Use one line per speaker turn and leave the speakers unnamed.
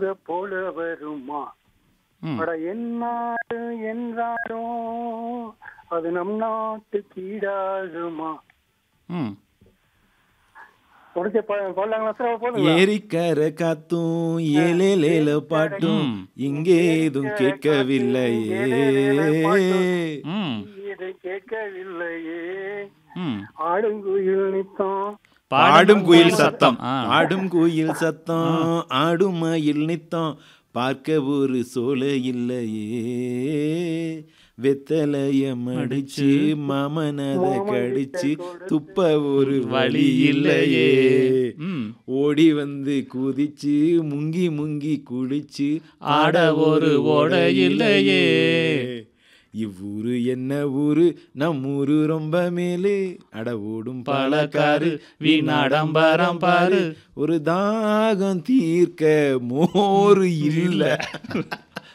கூட போல வருமா
ம்.
அட என்னாடு என்றாலும் அது நம் நாட்டு கீடாகுமா
ம்
முடிஞ்ச போடலாங்களா சார் போதுங்களா
ஏரிக்கர காத்தும் ஏலேலேல பாட்டும்
ம்.
இங்கே ஏதும் கேட்கவில்லையே
ம்
இதை கேட்கவில்லையே
ம்
ஆடுங்குயில் நித்தம்
பாடும் குயில் சத்தம்
ஆ.
ஆடும் குயில் சத்தம் ஆடும் மயில் நித்தம் பார்க்க ஒரு சோல இல்லையே வெத்தலைய மடிச்சு மாமனத கடிச்சு துப்ப ஒரு வழி இல்லையே
ம்
ஓடி வந்து குதிச்சு முங்கி முங்கி குளிச்சு
ஆட ஒரு ஓட இல்லையே.
இவ்வூரு என்ன ஊரு நம் ஊரு ரொம்ப மேலே அட ஓடும்
பழக்காரு
பழக்காரு
வீணாடம்பரம் பாரு
ஒரு தாகம் தீர்க்க மோரு இல்ல